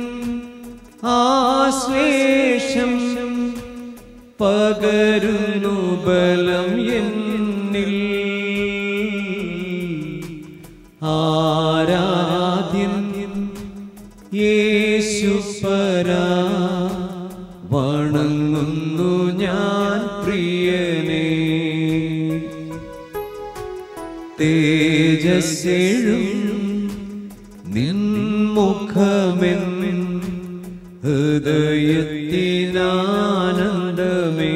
Speaker 2: ആശ്ലേഷം പകരുന്നു ബലം എന്നിൽ ആരാധ്യൻ യേശുപരാ വണങ്ങുന്നു ഞാൻ പ്രിയനെ തേജസ്സെഴും നിൻമുഖമെൻ ഹൃദയത്തിനാനന്ദമേ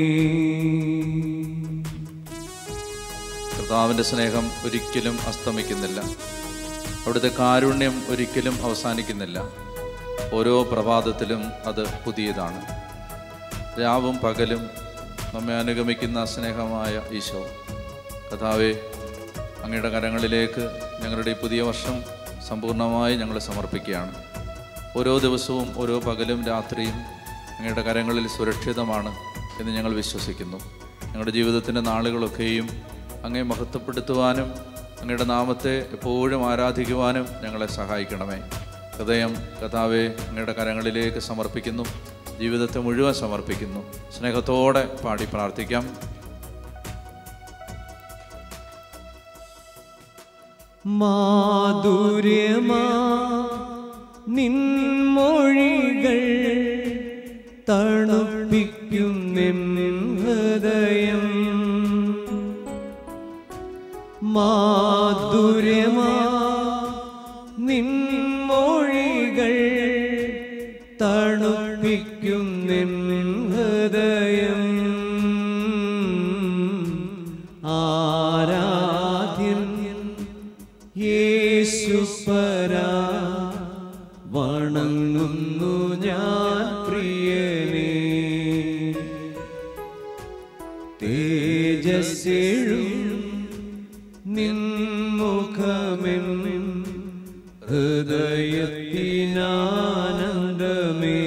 Speaker 1: കർത്താവിൻ്റെ സ്നേഹം ഒരിക്കലും അസ്തമിക്കുന്നില്ല അവിടുത്തെ കാരുണ്യം ഒരിക്കലും അവസാനിക്കുന്നില്ല ഓരോ പ്രഭാതത്തിലും അത് പുതിയതാണ് രാവും പകലും നമ്മെ അനുഗമിക്കുന്ന സ്നേഹമായ ഈശോ കഥാവെ അങ്ങയുടെ കരങ്ങളിലേക്ക് ഞങ്ങളുടെ ഈ പുതിയ വർഷം സമ്പൂർണ്ണമായി ഞങ്ങൾ സമർപ്പിക്കുകയാണ് ഓരോ ദിവസവും ഓരോ പകലും രാത്രിയും അങ്ങയുടെ കരങ്ങളിൽ സുരക്ഷിതമാണ് എന്ന് ഞങ്ങൾ വിശ്വസിക്കുന്നു ഞങ്ങളുടെ ജീവിതത്തിൻ്റെ നാളുകളൊക്കെയും അങ്ങേ മഹത്വപ്പെടുത്തുവാനും അങ്ങയുടെ നാമത്തെ എപ്പോഴും ആരാധിക്കുവാനും ഞങ്ങളെ സഹായിക്കണമേ ഹൃദയം കഥാവെ അങ്ങയുടെ കരങ്ങളിലേക്ക് സമർപ്പിക്കുന്നു ജീവിതത്തെ മുഴുവൻ സമർപ്പിക്കുന്നു സ്നേഹത്തോടെ പാടി പ്രാർത്ഥിക്കാം
Speaker 2: മാധുര്യമാ നിൻമൊഴികൾ തണുപ്പിക്കും നിൻ ഹൃദയം മാധുര്യമാ നിൻമൊഴികൾ തണുപ്പിക്കും നിൻ ഹൃദയം ആരാധ്യൻ യേശുപരാ വണങ്ങുന്നു ഞാൻ പ്രിയനെ തേജസ്സെഴും നിൻമുഖമെൻ ഹൃദയത്തിനാനന്ദമേ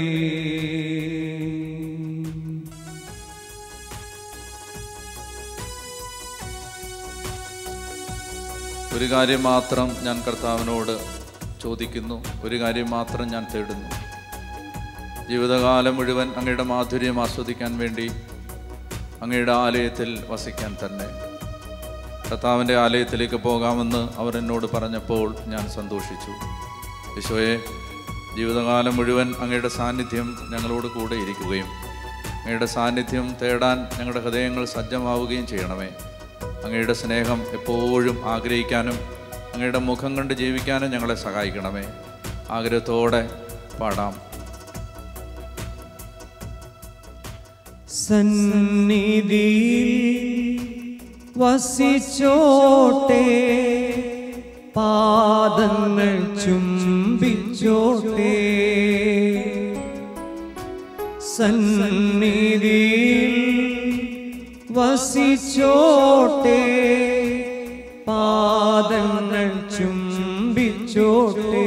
Speaker 1: ഒരു കാര്യം മാത്രം ഞാൻ കർത്താവിനോട് ചോദിക്കുന്നു ഒരു കാര്യം മാത്രം ഞാൻ തേടുന്നു ജീവിതകാലം മുഴുവൻ അങ്ങയുടെ മാധുര്യം ആസ്വദിക്കാൻ വേണ്ടി അങ്ങയുടെ ആലയത്തിൽ വസിക്കാൻ തന്നെ കർത്താവിൻ്റെ ആലയത്തിലേക്ക് പോകാമെന്ന് അവർ എന്നോട് പറഞ്ഞപ്പോൾ ഞാൻ സന്തോഷിച്ചു യശോയെ ജീവിതകാലം മുഴുവൻ അങ്ങയുടെ സാന്നിധ്യം ഞങ്ങളോട് കൂടെ ഇരിക്കുകയും അങ്ങയുടെ സാന്നിധ്യം തേടാൻ ഞങ്ങളുടെ ഹൃദയങ്ങൾ സജ്ജമാവുകയും ചെയ്യണമേ അങ്ങയുടെ സ്നേഹം എപ്പോഴും ആഗ്രഹിക്കാനും അങ്ങയുടെ മുഖം കണ്ട് ജീവിക്കാനും ഞങ്ങളെ സഹായിക്കണമേ ആഗ്രഹത്തോടെ പാടാം
Speaker 2: സന്നിധിയിൽ വസിച്ചോട്ടെ പാദങ്ങൾ ചുംബിച്ചോട്ടെ സന്നിധിയിൽ വസിച്ചോട്ടെ പാദങ്ങൾ ചുംബിച്ചോട്ടെ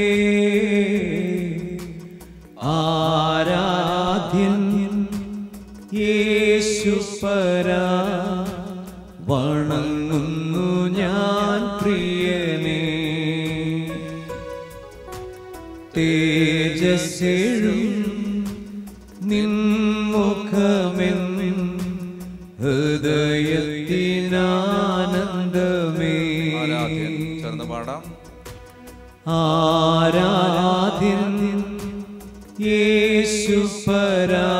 Speaker 2: ആരാധ്യൻ യേശുപരാ വണങ്ങുന്നു ഞാൻ പ്രിയനേ തേജസ്സെഴും നിൻമുഖമെന്നും ഹൃദയത്തിനാനന്ദമേ
Speaker 1: ആരാധ്യൻ ചേർന്ന് പാടാം
Speaker 2: ആരാധ്യൻ യേശുപരാ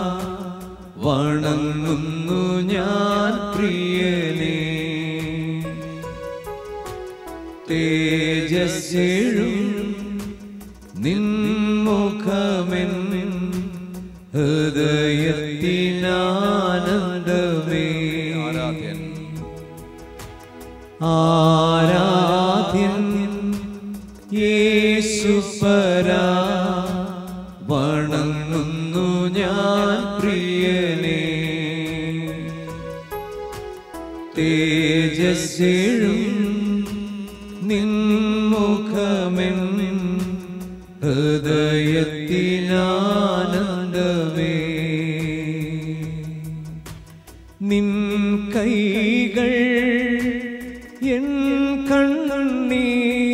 Speaker 2: വണങ്ങുന്നു ഞാൻ പ്രിയനേ തേജസ്സെഴും നിൻമുഖമെന്നും ഹൃദയത്തിനാനന്ദമേ
Speaker 1: ആരാധ്യൻ
Speaker 2: ആരാധ്യൻ യേശുപരാ വണങ്ങുന്നു ഞാൻ പ്രിയനേ തേജസ്സെഴും നിൻമുഖമെന്നും ഹൃദയത്തിനാനന്ദമേ നിൻ കൈകൾ എൻ കണ്ണീ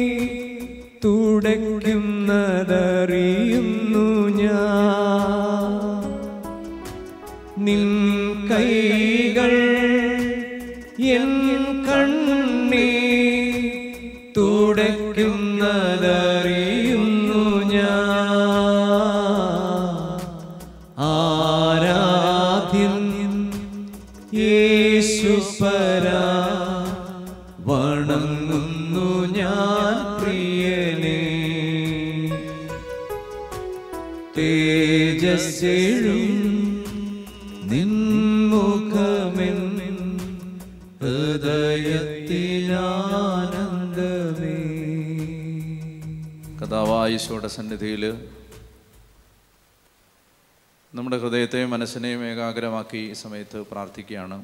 Speaker 2: തുടയ്ക്കുന്നതറിയുന്നു ഞാൻ നിൻ കൈകൾ എൻ കണ്ണീ തുടയ്ക്കുന്നതറിയുന്നു ഞാൻ ആരാധ്യൻ യേശുപരാ വണങ്ങുന്നു ഞാൻ പ്രിയനേ തേജസ്സെഴും നിൻമുഖമെന്നും ഹൃദയത്തിനാനന്ദമേ
Speaker 1: കഥാവായുശോയുടെ സന്നിധിയിൽ നമ്മുടെ ഹൃദയത്തെയും മനസ്സിനെയും ഏകാഗ്രമാക്കി ഈ സമയത്ത് പ്രാർത്ഥിക്കുകയാണ്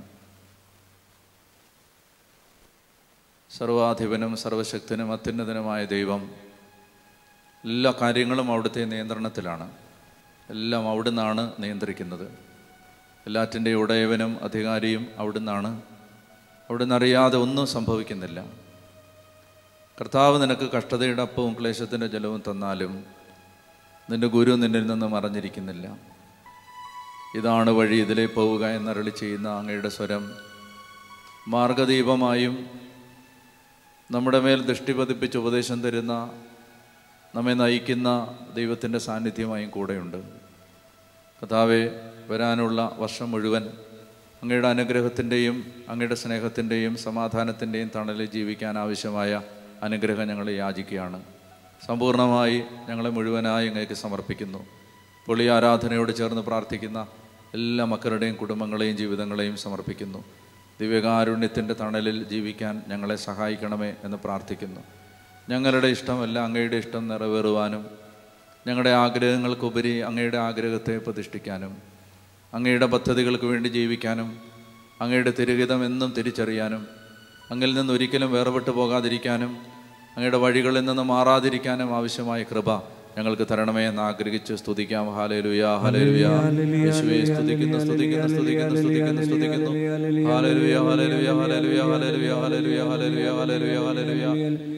Speaker 1: സർവാധിപനും സർവശക്തനും അത്യുന്നതനുമായ ദൈവം എല്ലാ കാര്യങ്ങളും അവിടുത്തെ നിയന്ത്രണത്തിലാണ് എല്ലാം അവിടുന്നാണ് നിയന്ത്രിക്കുന്നത് എല്ലാറ്റിൻ്റെ ഉടയവനും അധികാരിയും അവിടുന്നാണ് അവിടുന്ന് അറിയാതെ ഒന്നും സംഭവിക്കുന്നില്ല കർത്താവ് നിനക്ക് കഷ്ടതയുടെ അപ്പവും ക്ലേശത്തിൻ്റെ ജലവും തന്നാലും നിന്റെ ഗുരു നിന്നിൽ നിന്ന് മറഞ്ഞിരിക്കുന്നില്ല ഇതാണ് വഴി ഇതിലേ പോവുക എന്നരളി ചെയ്യുന്ന അങ്ങയുടെ സ്വരം മാർഗദീപമായും നമ്മുടെ മേൽ ദൃഷ്ടി പതിപ്പിച്ച് ഉപദേശം തരുന്ന നമ്മെ നയിക്കുന്ന ദൈവത്തിൻ്റെ സാന്നിധ്യമായും കൂടെയുണ്ട് കഥാവെ വരാനുള്ള വർഷം മുഴുവൻ അങ്ങയുടെ അനുഗ്രഹത്തിൻ്റെയും അങ്ങയുടെ സ്നേഹത്തിൻ്റെയും സമാധാനത്തിൻ്റെയും തണലിൽ ജീവിക്കാൻ ആവശ്യമായ അനുഗ്രഹം ഞങ്ങൾ യാചിക്കുകയാണ് സമ്പൂർണ്ണമായി ഞങ്ങളെ മുഴുവനായി അങ്ങേക്ക് സമർപ്പിക്കുന്നു പൊളി ആരാധനയോട് ചേർന്ന് പ്രാർത്ഥിക്കുന്ന എല്ലാ മക്കളുടെയും കുടുംബങ്ങളെയും ജീവിതങ്ങളെയും സമർപ്പിക്കുന്നു ദിവ്യകാരുണ്യത്തിൻ്റെ തണലിൽ ജീവിക്കാൻ ഞങ്ങളെ സഹായിക്കണമേ എന്ന് പ്രാർത്ഥിക്കുന്നു ഞങ്ങളുടെ ഇഷ്ടമല്ല അങ്ങയുടെ ഇഷ്ടം നിറവേറുവാനും ഞങ്ങളുടെ ആഗ്രഹങ്ങൾക്കുപരി അങ്ങയുടെ ആഗ്രഹത്തെ പ്രതിഷ്ഠിക്കാനും അങ്ങയുടെ പദ്ധതികൾക്ക് വേണ്ടി ജീവിക്കാനും അങ്ങയുടെ തിരുഹിതം എന്നും തിരിച്ചറിയാനും അങ്ങിൽ നിന്ന് ഒരിക്കലും വേർപെട്ടു പോകാതിരിക്കാനും അങ്ങയുടെ വഴികളിൽ നിന്ന് മാറാതിരിക്കാനും ആവശ്യമായ കൃപ ഞങ്ങൾക്ക് തരണമേ എന്ന് ആഗ്രഹിച്ച് സ്തുതിക്കാം ഹാലേലുയാ ഹാലേലുയാ യേശുവേ സ്തുതിക്കുന്നു സ്തുതിക്കുന്നു സ്തുതിക്കുന്നു സ്തുതിക്കുന്നു സ്തുതിക്കുന്നു ഹാലേലുയാ ഹാലേലുയാ ഹാലേലുയാ ഹാലേലുയാ ഹാലേലുയാ ഹാലേലുയാ ഹാലേലുയാ ഹാലേലുയാ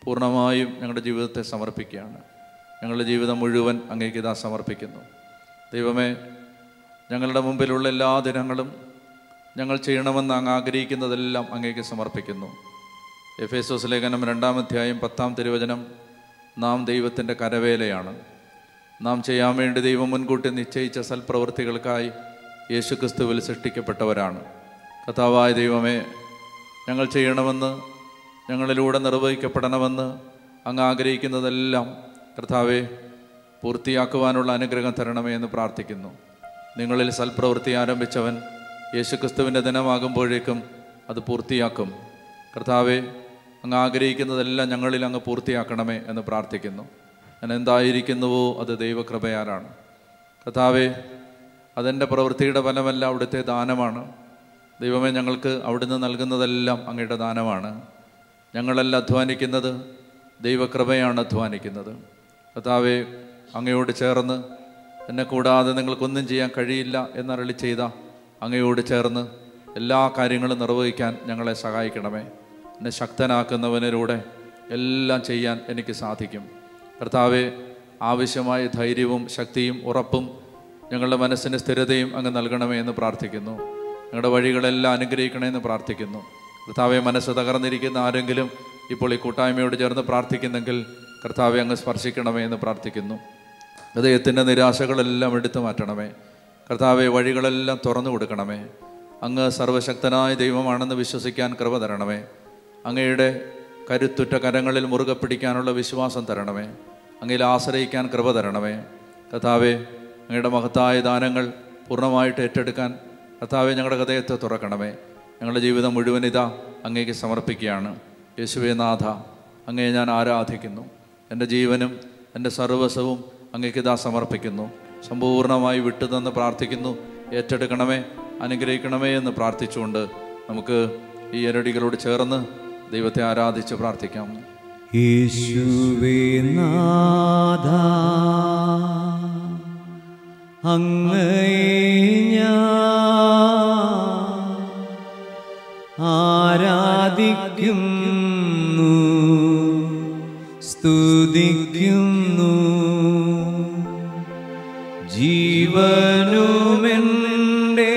Speaker 1: പൂർണ്ണമായും ഞങ്ങളുടെ ജീവിതത്തെ സമർപ്പിക്കുകയാണ് ഞങ്ങളുടെ ജീവിതം മുഴുവൻ അങ്ങേക്ക് ഇതാ സമർപ്പിക്കുന്നു ദൈവമേ ഞങ്ങളുടെ മുമ്പിലുള്ള എല്ലാ ദിനങ്ങളും ഞങ്ങൾ ചെയ്യണമെന്ന് അങ്ങ് ആഗ്രഹിക്കുന്നതെല്ലാം അങ്ങേക്ക് സമർപ്പിക്കുന്നു എഫ് എസ് ലേഖനം രണ്ടാമധ്യായം പത്താം തിരുവചനം നാം ദൈവത്തിൻ്റെ കരവേലയാണ് നാം ചെയ്യാൻ വേണ്ടി ദൈവം മുൻകൂട്ടി നിശ്ചയിച്ച സൽപ്രവൃത്തികൾക്കായി യേശുക്രിസ്തുവിൽ സൃഷ്ടിക്കപ്പെട്ടവരാണ് കഥാവായ ദൈവമേ ഞങ്ങൾ ചെയ്യണമെന്ന് ഞങ്ങളിലൂടെ നിർവഹിക്കപ്പെടണമെന്ന് അങ്ങ് ആഗ്രഹിക്കുന്നതെല്ലാം കർത്താവെ പൂർത്തിയാക്കുവാനുള്ള അനുഗ്രഹം തരണമേ എന്ന് പ്രാർത്ഥിക്കുന്നു നിങ്ങളിൽ സൽപ്രവൃത്തി ആരംഭിച്ചവൻ യേശുക്രിസ്തുവിൻ്റെ ദിനമാകുമ്പോഴേക്കും അത് പൂർത്തിയാക്കും കർത്താവെ അങ്ങ് ആഗ്രഹിക്കുന്നതെല്ലാം ഞങ്ങളിൽ അങ്ങ് പൂർത്തിയാക്കണമേ എന്ന് പ്രാർത്ഥിക്കുന്നു ഞാൻ എന്തായിരിക്കുന്നുവോ അത് ദൈവകൃപയാലാണ് കർത്താവെ അതെൻ്റെ പ്രവൃത്തിയുടെ ഫലമല്ല അവിടുത്തെ ദാനമാണ് ദൈവമേ ഞങ്ങൾക്ക് അവിടുന്ന് നൽകുന്നതെല്ലാം അങ്ങയുടെ ദാനമാണ് ഞങ്ങളെല്ലാം അധ്വാനിക്കുന്നത് ദൈവകൃപയാണ് അധ്വാനിക്കുന്നത് കർത്താവെ അങ്ങയോട് ചേർന്ന് എന്നെ കൂടാതെ നിങ്ങൾക്കൊന്നും ചെയ്യാൻ കഴിയില്ല എന്നരളി ചെയ്ത അങ്ങയോട് ചേർന്ന് എല്ലാ കാര്യങ്ങളും നിർവഹിക്കാൻ ഞങ്ങളെ സഹായിക്കണമേ എന്നെ ശക്തനാക്കുന്നവനിലൂടെ എല്ലാം ചെയ്യാൻ എനിക്ക് സാധിക്കും കർത്താവെ ആവശ്യമായ ധൈര്യവും ശക്തിയും ഉറപ്പും ഞങ്ങളുടെ മനസ്സിന് സ്ഥിരതയും അങ്ങ് നൽകണമേ എന്ന് പ്രാർത്ഥിക്കുന്നു ഞങ്ങളുടെ വഴികളെല്ലാം അനുഗ്രഹിക്കണേ എന്ന് പ്രാർത്ഥിക്കുന്നു കർത്താവെ മനസ്സ് തകർന്നിരിക്കുന്ന ആരെങ്കിലും ഇപ്പോൾ ഈ കൂട്ടായ്മയോട് ചേർന്ന് പ്രാർത്ഥിക്കുന്നെങ്കിൽ കർത്താവെ അങ്ങ് സ്പർശിക്കണമേ എന്ന് പ്രാർത്ഥിക്കുന്നു ഹൃദയത്തിൻ്റെ നിരാശകളെല്ലാം എടുത്തു മാറ്റണമേ കർത്താവെ വഴികളെല്ലാം തുറന്നു കൊടുക്കണമേ അങ്ങ് സർവശക്തനായ ദൈവമാണെന്ന് വിശ്വസിക്കാൻ കൃപ തരണമേ അങ്ങയുടെ കരുത്തുറ്റ കരങ്ങളിൽ മുറുകെ പിടിക്കാനുള്ള വിശ്വാസം തരണമേ അങ്ങയിൽ ആശ്രയിക്കാൻ കൃപ തരണമേ കർത്താവെ അങ്ങയുടെ മഹത്തായ ദാനങ്ങൾ പൂർണ്ണമായിട്ട് ഏറ്റെടുക്കാൻ കർത്താവെ ഞങ്ങളുടെ ഹൃദയത്തെ തുറക്കണമേ ഞങ്ങളുടെ ജീവിതം മുഴുവൻ ഇതാ അങ്ങേക്ക് സമർപ്പിക്കുകയാണ് യേശുവേ നാഥ അങ്ങയെ ഞാൻ ആരാധിക്കുന്നു എൻ്റെ ജീവനും എൻ്റെ സർവസ്വവും അങ്ങേക്ക് ഇതാ സമർപ്പിക്കുന്നു സമ്പൂർണ്ണമായി വിട്ടുതന്ന് പ്രാർത്ഥിക്കുന്നു ഏറ്റെടുക്കണമേ അനുഗ്രഹിക്കണമേ എന്ന് പ്രാർത്ഥിച്ചുകൊണ്ട് നമുക്ക് ഈ എരടികളോട് ചേർന്ന് ദൈവത്തെ ആരാധിച്ച് പ്രാർത്ഥിക്കാം
Speaker 2: യേശുവേ നാഥ അങ്ങയെ ഞാൻ ആരാധിക്കുന്നു സ്തുതിക്കുന്നു ജീവനുമെൻ്റെ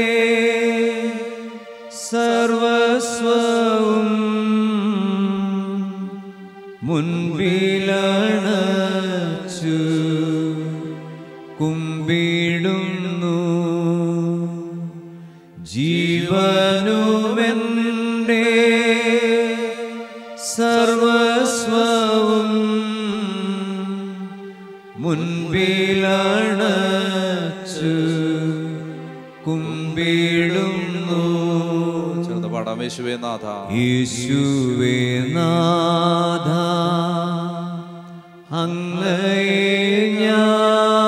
Speaker 2: സർവസ്വവും മുൻപിലണച്ചു കുമ്പിടുന്നു ജീവനുമെൻ്റെ സർവസ്വവും മുൻപിലണച്ചു കുമ്പിടുന്നു
Speaker 1: ചേർന്ന് പാടാം യേശുവേ നാഥ
Speaker 2: യേശുവേ നാഥ അങ്ങയെ ഞാൻ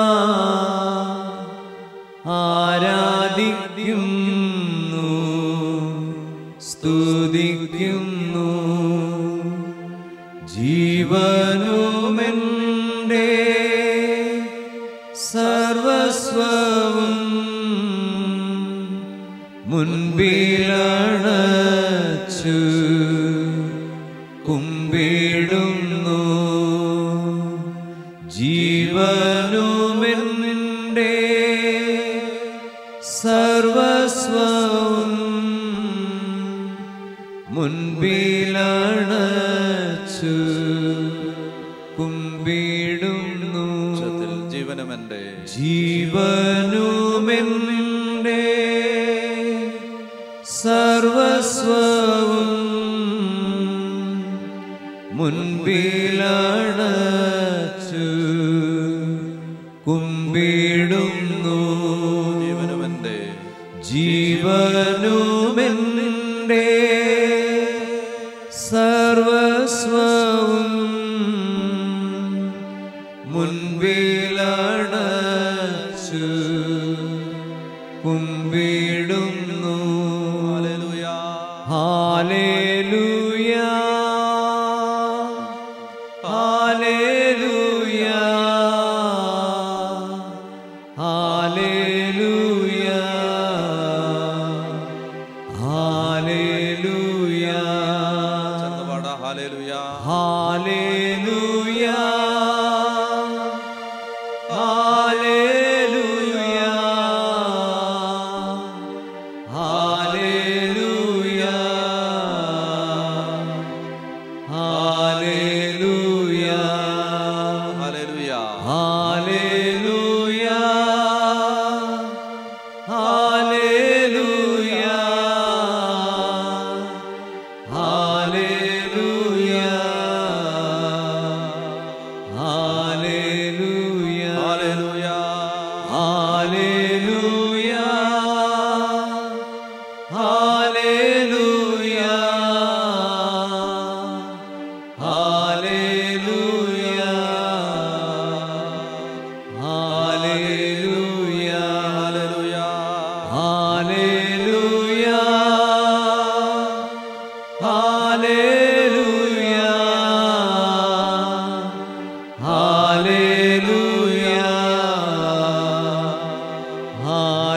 Speaker 2: ആരാധിക്കുന്നു സ്തുതിക്കുന്നു ജീവനുമെൻ്റെ സർവസ്വവും മുൻപിലണച്ചു കുമ്പിടുന്നു ജീവനുമെൻ്റെ സർവസ്വവും മുൻപിലണച്ചു കുമ്പിടുന്നു
Speaker 1: ഉച്ചത്തിൽ ജീവനും എൻ്റെ
Speaker 2: ജീവനുമെൻ്റെ സർവസ്വവും മുൻപിലണച്ചു കുമ്പിടുന്നു
Speaker 1: ജീവനും എൻ്റെ
Speaker 2: ജീവനുമെൻ്റെ സർവസ്വവും മുൻപിലണച്ചു കുമ്പിടുന്നു ഹാലേലൂയ ഹാലേലൂയ ഹാലേലൂയ ഹാലേലൂയ
Speaker 1: ചേർന്ന് പാടാം ഹാലേലുയാ
Speaker 2: ഹാലേലൂയ